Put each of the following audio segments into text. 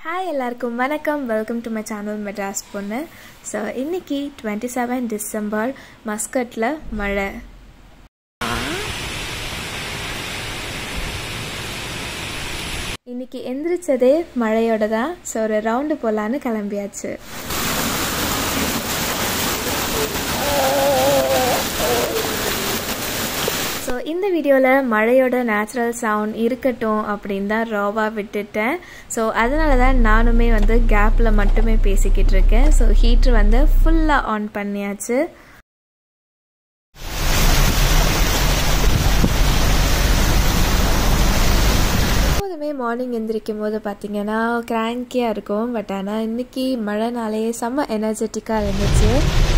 hi எல்லாருக்கும் வணக்கம் welcome to my channel Madras பொண்ணு ஸோ இன்னைக்கு டுவெண்ட்டி செவன் டிசம்பர் மஸ்கட்டில் மழை இன்னைக்கு எந்திரிச்சதே மழையோட தான் ஸோ ஒரு ரவுண்டு போகலான்னு கிளம்பியாச்சு ஸோ இந்த வீடியோவில் மழையோட நேச்சுரல் சவுண்ட் இருக்கட்டும் அப்படின்னு தான் ராவாக விட்டுட்டேன் ஸோ அதனால தான் நானுமே வந்து கேப்பில் மட்டுமே பேசிக்கிட்டு இருக்கேன் ஸோ ஹீட்ரு வந்து ஃபுல்லாக ஆன் பண்ணியாச்சு எப்போதுமே மார்னிங் எந்திரிக்கும் போது பார்த்தீங்கன்னா கிராங்கியாக இருக்கும் பட் ஆனால் இன்றைக்கி மழைனாலே செம்ம எனர்ஜெட்டிக்காக இருந்துச்சு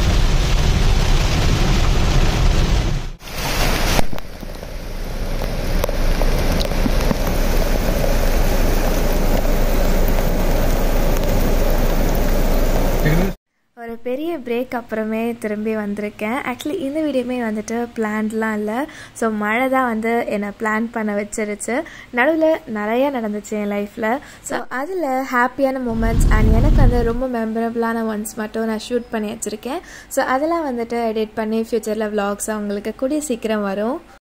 ஒரு பெரிய பிரேக் அப்புறமே திரும்பி வந்திருக்கேன் ஆக்சுவலி இந்த வீடியோமே வந்துட்டு பிளான்லாம் இல்லை ஸோ மழை தான் வந்து என்னை பிளான் பண்ண வச்சிருச்சு நடுவில் நிறைய நடந்துச்சு என் லைஃப்பில் ஸோ அதில் ஹாப்பியான மூமெண்ட்ஸ் அண்ட் எனக்கு வந்து ரொம்ப மெமரபிளான ஒன்ஸ் மட்டும் நான் ஷூட் பண்ணி வச்சுருக்கேன் ஸோ அதெல்லாம் வந்துட்டு எடிட் பண்ணி ஃப்யூச்சரில் விலாக்ஸ் அவங்களுக்கு கூடிய சீக்கிரம் வரும்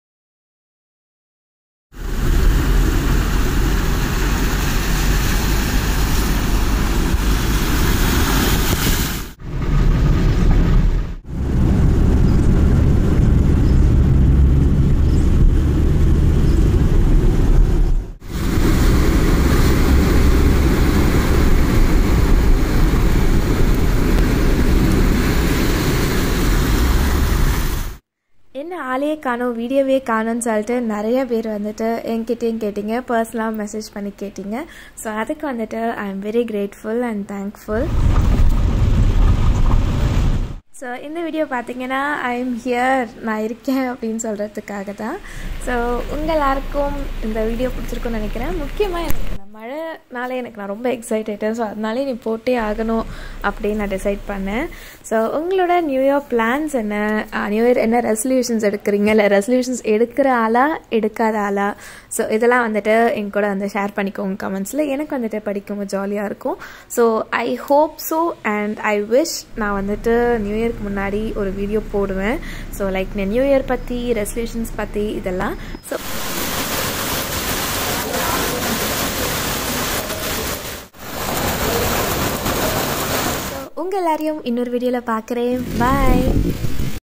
என்ன ஆளையே காணும் வீடியோவே காணும்னு சொல்லிட்டு நிறைய பேர் வந்துட்டு என்கிட்டயும் கேட்டிங்க பர்சனலாக மெசேஜ் பண்ணி கேட்டிங்க ஸோ அதுக்கு வந்துட்டு I am very grateful and thankful so இந்த வீடியோ பார்த்தீங்கன்னா ஐ எம் ஹியர் நான் இருக்கேன் அப்படின்னு சொல்கிறதுக்காக தான் ஸோ உங்கள் எல்லாருக்கும் இந்த வீடியோ பிடிச்சிருக்குன்னு நினைக்கிறேன் முக்கியமாக எனக்கு இந்த மழைனால எனக்கு நான் ரொம்ப எக்ஸைட்டட் ஸோ அதனாலே நீ போட்டே ஆகணும் அப்படின்னு நான் டிசைட் பண்ணேன் ஸோ உங்களோட நியூ இயர் பிளான்ஸ் என்ன நியூ இயர் என்ன ரெசல்யூஷன்ஸ் எடுக்கிறீங்க இல்லை ரெசல்யூஷன்ஸ் எடுக்கிற ஆளா எடுக்காத ஆளா ஸோ இதெல்லாம் வந்துட்டு என் கூட வந்து ஷேர் பண்ணிக்கோங்க கமெண்ட்ஸில் எனக்கு வந்துட்டு படிக்கும் ஜாலியாக இருக்கும் so I hope so and I wish நான் வந்துட்டு நியூ இயர்க்கு முன்னாடி ஒரு வீடியோ போடுவேன் ஸோ லைக் நியூ இயர் பற்றி ரெசல்யூஷன்ஸ் பற்றி இதெல்லாம் ஸோ உங்கள் எல்லாரையும் இன்னொரு வீடியோவில் பார்க்குறேன் பாய்